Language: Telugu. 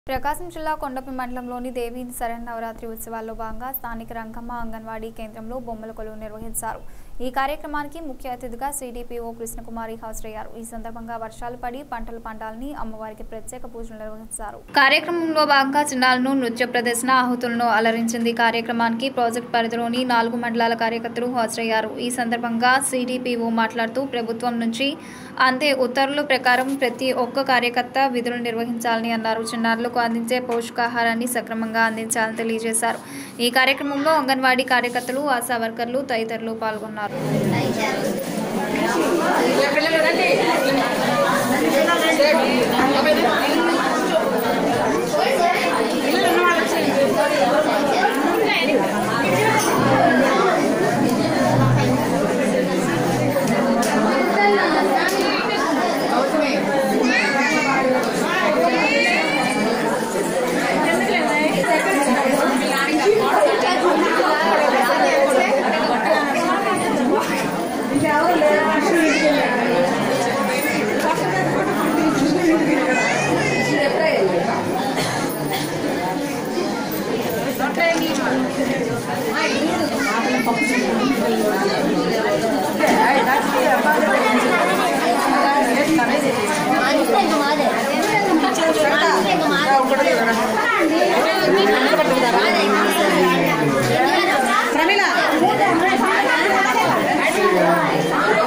ప్రకాశం జిల్లా కొండపి మండలంలోని దేవి శరన్నవరాత్రి ఉత్సవాల్లో భాగంగా స్థానిక రంగమ్మ అంగన్వాడీ కేంద్రంలో బొమ్మల కొలువు నిర్వహించారు ఈ కార్యక్రమానికి ముఖ్య అతిథిగా సిడిపిఓ కృష్ణకుమారి హాజరయ్యారు ఈ సందర్భంగా వర్షాలు పడి పంటలు పండాలని అమ్మవారికి ప్రత్యేక పూజలు నిర్వహించారు కార్యక్రమంలో భాగంగా చిన్నాలను నృత్య ప్రదర్శన ఆహుతులను అలరించింది కార్యక్రమానికి ప్రాజెక్ట్ పరిధిలోని నాలుగు మండలాల కార్యకర్తలు హాజరయ్యారు ఈ సందర్భంగా సిడిపిఓ మాట్లాడుతూ ప్రభుత్వం నుంచి అందే ఉత్తర్వుల ప్రకారం ప్రతి ఒక్క కార్యకర్త విధులు నిర్వహించాలని అన్నారు చిన్నారులకు అందించే పోషకాహారాన్ని సక్రమంగా అందించాలని తెలియజేశారు ఈ కార్యక్రమంలో అంగన్వాడీ కార్యకర్తలు ఆశా వర్కర్లు తదితరులు పాల్గొన్నారు మాదే